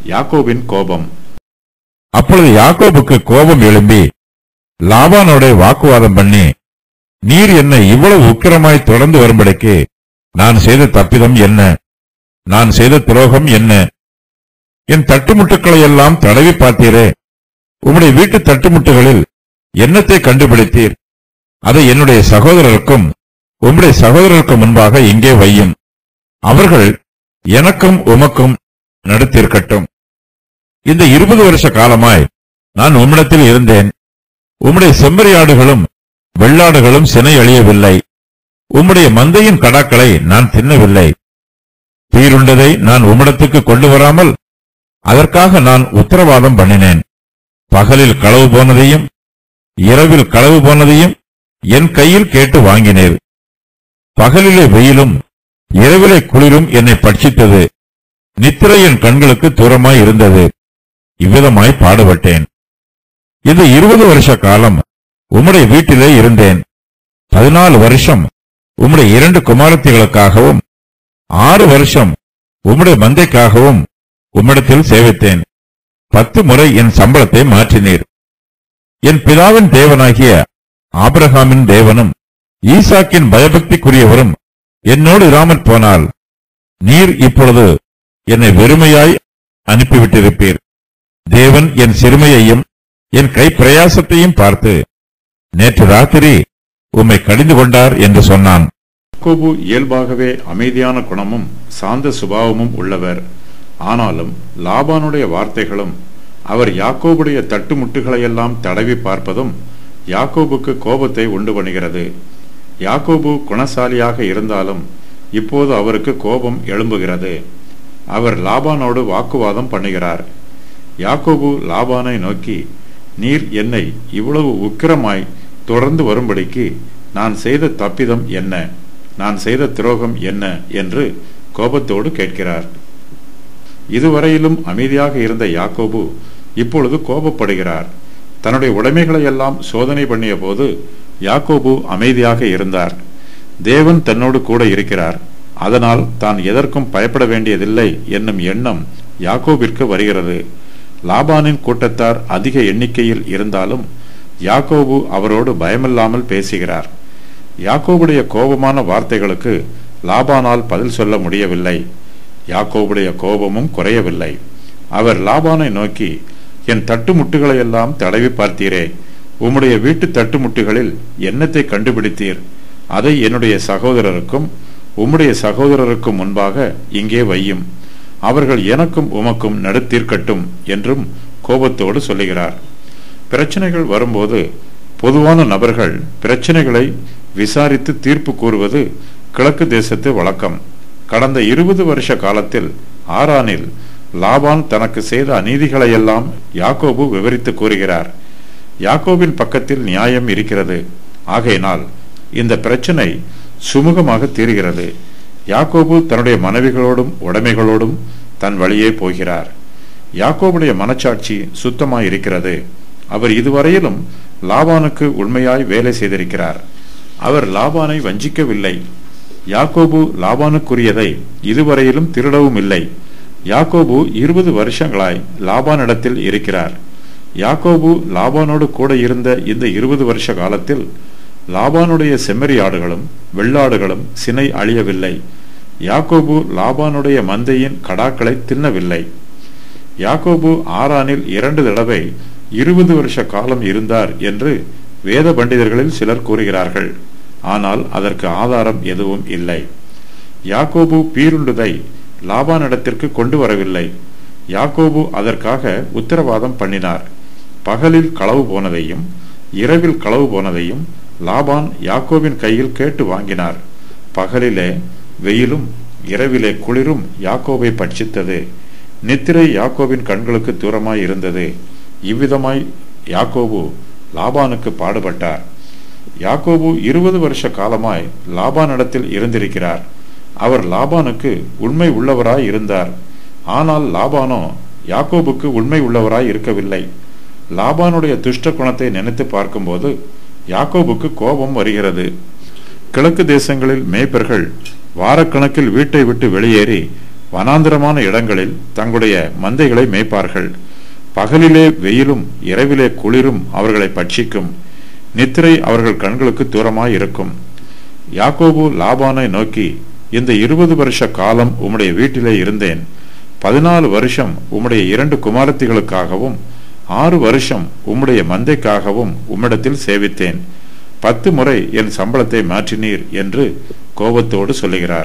யாக்கோபின் கோபம் அப்பொழுது யாக்கோபுக்கு கோபம் எழும்பி லாபானோட வாக்குவாதம் பண்ணி நீர் என்னை இவ்வளவு உக்கிரமாய் தொடர்ந்து வரும்படிக்கு நான் செய்த தப்பிதம் என்ன நான் செய்த துரோகம் என்ன என் தட்டுமுட்டுக்களை எல்லாம் தடவி பார்த்தீரே உம்முடைய வீட்டு தட்டுமுட்டுகளில் என்னத்தை கண்டுபிடித்தீர் அதை என்னுடைய சகோதரருக்கும் உம்முடைய சகோதரருக்கு முன்பாக இங்கே வையும் அவர்கள் எனக்கும் உமக்கும் நடுத்திருக்கட்டும் இந்த இருபது வருஷ காலமாய் நான் உம்மிடத்தில் இருந்தேன் உம்முடைய செம்மறியாடுகளும் வெள்ளாடுகளும் சினை அழியவில்லை உம்முடைய மந்தையின் கடாக்களை நான் தின்னவில்லை தீருண்டதை நான் உம்மிடத்துக்கு கொண்டு வராமல் அதற்காக நான் உத்தரவாதம் பண்ணினேன் பகலில் களவு போனதையும் இரவில் களவு போனதையும் என் கையில் கேட்டு வாங்கினீர் பகலிலே வெயிலும் இரவிலே குளிரும் என்னை பட்சித்தது நித்திரை என் கண்களுக்கு தூரமாய் இருந்தது இவ்விதமாய் பாடுபட்டேன் இந்த இருபது வருஷ காலம் உம்முடைய வீட்டிலே இருந்தேன் பதினாலு வருஷம் உம்முடைய இரண்டு குமாரத்திகளுக்காகவும் ஆறு வருஷம் உம்முடைய மந்தைக்காகவும் உம்மிடத்தில் சேவித்தேன் பத்து முறை என் சம்பளத்தை மாற்றினீர் என் பிதாவின் தேவனாகிய ஆபிரகாமின் தேவனும் ஈசாக்கின் பயபக்திக்குரியவரும் என்னோடு இராமற் போனால் நீர் இப்பொழுது என்னை வெறுமையாய் அனுப்பிவிட்டிருப்பீர் தேவன் என் சிறுமையையும் என் கை பிரயாசத்தையும் பார்த்து நேற்று ராத்திரி உம்மை கடிந்து கொண்டார் என்று சொன்னான் யாக்கோபு இயல்பாகவே அமைதியான குணமும் சாந்த சுபாவமும் உள்ளவர் ஆனாலும் லாபானுடைய வார்த்தைகளும் அவர் யாக்கோபுடைய தட்டுமுட்டுகளையெல்லாம் தடவி பார்ப்பதும் யாக்கோபுக்கு கோபத்தை உண்டு பண்ணுகிறது யாக்கோபு குணசாலியாக இருந்தாலும் இப்போது அவருக்கு கோபம் எழும்புகிறது அவர் லாபானோடு வாக்குவாதம் பண்ணுகிறார் யாக்கோபு லாபானை நோக்கி நீர் என்னை இவ்வளவு உக்கிரமாய் தொடர்ந்து வரும்படிக்கு நான் செய்த தப்பிதம் என்ன நான் செய்த துரோகம் என்ன என்று கோபத்தோடு கேட்கிறார் இதுவரையிலும் அமைதியாக இருந்த யாக்கோபு இப்பொழுது கோபப்படுகிறார் தன்னுடைய உடைமைகளை எல்லாம் சோதனை பண்ணிய போது யாக்கோபு அமைதியாக இருந்தார் தேவன் தன்னோடு கூட இருக்கிறார் அதனால் தான் எதற்கும் பயப்பட வேண்டியதில்லை என்னும் எண்ணம் யாக்கோபிற்கு வருகிறது லாபானின் கூட்டத்தார் அதிக எண்ணிக்கையில் இருந்தாலும் யாக்கோபு அவரோடு பயமில்லாமல் பேசுகிறார் யாக்கோபுடைய கோபமான வார்த்தைகளுக்கு லாபானால் பதில் சொல்ல முடியவில்லை யாக்கோபுடைய கோபமும் குறையவில்லை அவர் லாபானை நோக்கி என் தட்டுமுட்டுகளை எல்லாம் தடவி பார்த்தீரே உம்முடைய வீட்டு தட்டுமுட்டுகளில் என்னத்தை கண்டுபிடித்தீர் அதை என்னுடைய சகோதரருக்கும் உம்முடைய சகோதரருக்கும் முன்பாக இங்கே வையும் அவர்கள் எனக்கும் உமக்கும் நடுத்தீர்க்கட்டும் என்றும் கோபத்தோடு சொல்லுகிறார் பிரச்சனைகள் வரும்போது பொதுவான நபர்கள் பிரச்சனைகளை விசாரித்து தீர்ப்பு கூறுவது கிழக்கு தேசத்து வழக்கம் கடந்த இருபது வருஷ காலத்தில் ஆரானில் லாபான் தனக்கு செய்த அநீதிகளையெல்லாம் யாக்கோபு விவரித்து கூறுகிறார் யாக்கோபின் பக்கத்தில் நியாயம் இருக்கிறது ஆகையினால் இந்த பிரச்சனை சுமூகமாக தீர்கிறது யாக்கோபு தன்னுடைய மனைவிகளோடும் உடைமைகளோடும் தன் வழியே போகிறார் யாக்கோபுடைய மனச்சாட்சி சுத்தமாய் இருக்கிறது அவர் இதுவரையிலும் லாபானுக்கு உண்மையாய் வேலை செய்திருக்கிறார் அவர் லாபானை வஞ்சிக்கவில்லை யாக்கோபு லாபானுக்குரியதை இதுவரையிலும் திருடவும் இல்லை யாக்கோபு இருபது வருஷங்களாய் லாபானிடத்தில் இருக்கிறார் யாக்கோபு லாபானோடு கூட இருந்த இந்த இருபது வருஷ காலத்தில் லாபானுடைய செம்மறி ஆடுகளும் வெள்ளாடுகளும் சினை அழியவில்லை யாக்கோபு லாபானுடைய மந்தையின் கடாக்களை தின்னவில்லை யாக்கோபு ஆரானில் இரண்டு தடவை இருபது வருஷ காலம் இருந்தார் என்று வேத பண்டிதர்களில் சிலர் கூறுகிறார்கள் ஆனால் அதற்கு ஆதாரம் எதுவும் இல்லை யாக்கோபு பீருண்டுதை லாபானிடத்திற்கு கொண்டு வரவில்லை யாக்கோபு அதற்காக உத்தரவாதம் பண்ணினார் பகலில் களவு போனதையும் இரவில் களவு போனதையும் லாபான் யாக்கோபின் கையில் கேட்டு வாங்கினார் பகலிலே வெயிலும் இரவிலே குளிரும் யாக்கோபை பட்சித்தது நித்திரை யாக்கோபின் கண்களுக்கு தூரமாய் இருந்தது இவ்விதமாய் யாக்கோபு லாபானுக்கு பாடுபட்டார் யாக்கோபு இருபது வருஷ காலமாய் லாபானிடத்தில் இருந்திருக்கிறார் அவர் லாபானுக்கு உண்மை உள்ளவராய் இருந்தார் ஆனால் லாபானோ யாக்கோபுக்கு உண்மை உள்ளவராய் இருக்கவில்லை லாபானுடைய துஷ்ட குணத்தை நினைத்து பார்க்கும்போது யாக்கோபுக்கு கோபம் வருகிறது கிழக்கு தேசங்களில் மேய்ப்பர்கள் வாரக்கணக்கில் வீட்டை விட்டு வெளியேறி வனாந்திரமான இடங்களில் தங்களுடைய மந்தைகளை மேய்ப்பார்கள் பகலிலே வெயிலும் இரவிலே குளிரும் அவர்களை பட்சிக்கும் நித்திரை அவர்கள் கண்களுக்கு தூரமாய் இருக்கும் யாக்கோபு லாபானை நோக்கி இந்த இருபது வருஷ காலம் உம்முடைய வீட்டிலே இருந்தேன் பதினாலு வருஷம் உம்முடைய இரண்டு குமாரத்திகளுக்காகவும் ஆறு வருஷம் உம்முடைய மந்தைக்காகவும் உம்மிடத்தில் சேவித்தேன் பத்து முறை என் சம்பளத்தை மாற்றினீர் என்று கோபத்தோடு சொல்லுகிறார்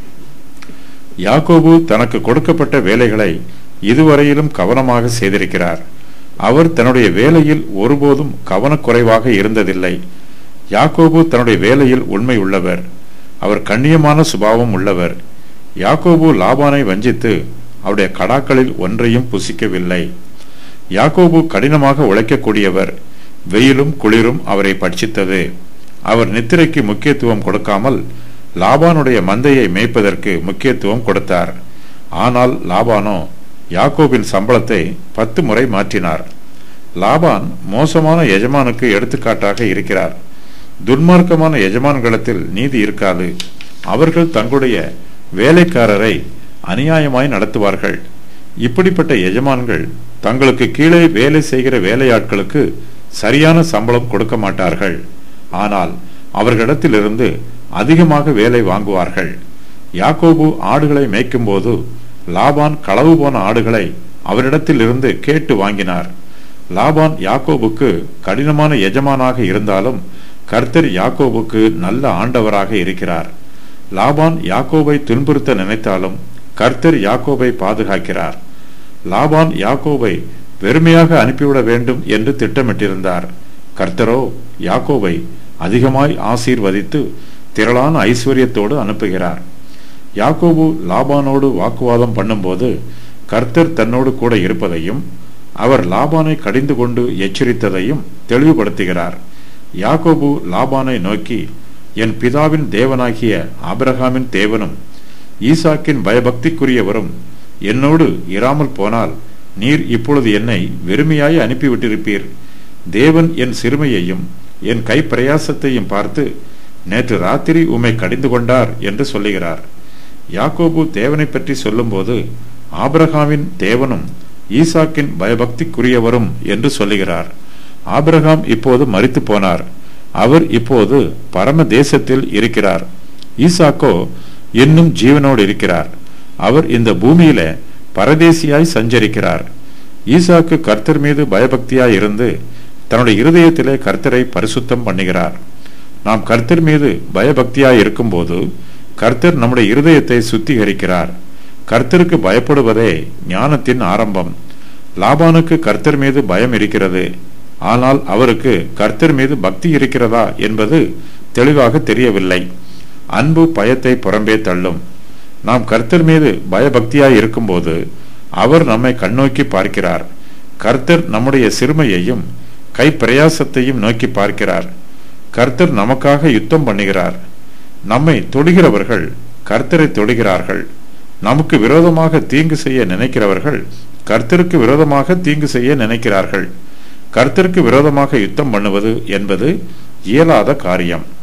யாக்கோபு தனக்கு கொடுக்கப்பட்ட வேலைகளை இதுவரையிலும் கவனமாக செய்திருக்கிறார் அவர் தன்னுடைய வேலையில் ஒருபோதும் கவனக்குறைவாக இருந்ததில்லை யாக்கோபு தன்னுடைய வேலையில் உண்மை உள்ளவர் அவர் கண்ணியமான சுபாவம் உள்ளவர் யாக்கோபு லாபானை வஞ்சித்து அவருடைய கடாக்களில் ஒன்றையும் புசிக்கவில்லை யாக்கோபு கடினமாக உழைக்கக்கூடியவர் வெயிலும் குளிரும் அவரை பட்சித்தது அவர் நித்திரைக்கு முக்கியத்துவம் கொடுக்காமல் லாபானுடைய மந்தையை மேய்ப்பதற்கு முக்கியத்துவம் கொடுத்தார் ஆனால் லாபானோ யாக்கோபின் சம்பளத்தை பத்து முறை மாற்றினார் லாபான் மோசமான எஜமானுக்கு எடுத்துக்காட்டாக இருக்கிறார் துன்மார்க்கமான எஜமான்களிடத்தில் நீதி இருக்காது அவர்கள் தங்களுடைய வேலைக்காரரை அநியாயமாய் நடத்துவார்கள் இப்படிப்பட்ட எஜமான்கள் தங்களுக்கு கீழே வேலை செய்கிற வேலையாட்களுக்கு சரியான சம்பளம் கொடுக்க மாட்டார்கள் ஆனால் அவர்களிடத்திலிருந்து அதிகமாக வேலை வாங்குவார்கள் யாக்கோபு ஆடுகளை மேய்க்கும்போது லாபான் களவு போன ஆடுகளை அவரிடத்திலிருந்து கேட்டு வாங்கினார் லாபான் யாக்கோபுக்கு கடினமான எஜமானாக இருந்தாலும் கர்த்தர் யாக்கோபுக்கு நல்ல ஆண்டவராக இருக்கிறார் லாபான் யாக்கோபை துன்புறுத்த நினைத்தாலும் கர்த்தர் யாக்கோபை பாதுகாக்கிறார் லாபான் யாக்கோபை வெறுமையாக அனுப்பிவிட வேண்டும் என்று திட்டமிட்டிருந்தார் கர்த்தரோ யாக்கோபை அதிகமாய் ஆசீர்வதித்து திரளான ஐஸ்வர்யத்தோடு அனுப்புகிறார் யாக்கோபு லாபானோடு வாக்குவாதம் பண்ணும்போது கர்த்தர் தன்னோடு கூட இருப்பதையும் அவர் லாபானை கடிந்து கொண்டு எச்சரித்ததையும் தெளிவுபடுத்துகிறார் யாக்கோபு லாபானை நோக்கி என் பிதாவின் தேவனாகிய ஆபிரகாமின் தேவனும் ஈசாக்கின் பயபக்திக்குரியவரும் என்னோடு இராமல் போனால் நீர் இப்பொழுது என்னை வெறுமையாய் அனுப்பிவிட்டிருப்பீர் தேவன் என் சிறுமையையும் என் கை பிரயாசத்தையும் பார்த்து நேற்று ராத்திரி உம்மை கடிந்து கொண்டார் என்று சொல்லுகிறார் யாக்கோபு தேவனை பற்றி சொல்லும்போது ஆபிரகாமின் தேவனும் ஈசாக்கின் பயபக்திக்குரியவரும் என்று சொல்லுகிறார் ஆபிரகாம் இப்போது மறித்து போனார் அவர் இப்போது பரம தேசத்தில் இருக்கிறார் ஈசாக்கோ இன்னும் ஜீவனோடு இருக்கிறார் அவர் இந்த பூமியில பரதேசியாய் சஞ்சரிக்கிறார் ஈசாக்கு கர்த்தர் மீது பயபக்தியாய் இருந்து தன்னுடைய இருதயத்திலே கர்த்தரை பரிசுத்தம் பண்ணுகிறார் நாம் கர்த்தர் மீது பயபக்தியாய் இருக்கும்போது கர்த்தர் நம்முடைய இருதயத்தை சுத்திகரிக்கிறார் கர்த்தருக்கு பயப்படுவதே ஞானத்தின் ஆரம்பம் லாபானுக்கு கர்த்தர் மீது பயம் இருக்கிறது ஆனால் அவருக்கு கர்த்தர் மீது பக்தி இருக்கிறதா என்பது தெளிவாக தெரியவில்லை அன்பு பயத்தை புறம்பே தள்ளும் நாம் கர்த்தர் மீது பயபக்தியாய் இருக்கும்போது அவர் நம்மை கண்ணோக்கி பார்க்கிறார் கர்த்தர் நம்முடைய சிறுமையையும் கை பிரயாசத்தையும் நோக்கி பார்க்கிறார் கர்த்தர் நமக்காக யுத்தம் பண்ணுகிறார் நம்மை தொடுகிறவர்கள் கர்த்தரை தொடுகிறார்கள் நமக்கு விரோதமாக தீங்கு செய்ய நினைக்கிறவர்கள் கர்த்தருக்கு விரோதமாக தீங்கு செய்ய நினைக்கிறார்கள் கர்த்தருக்கு விரோதமாக யுத்தம் பண்ணுவது என்பது இயலாத காரியம்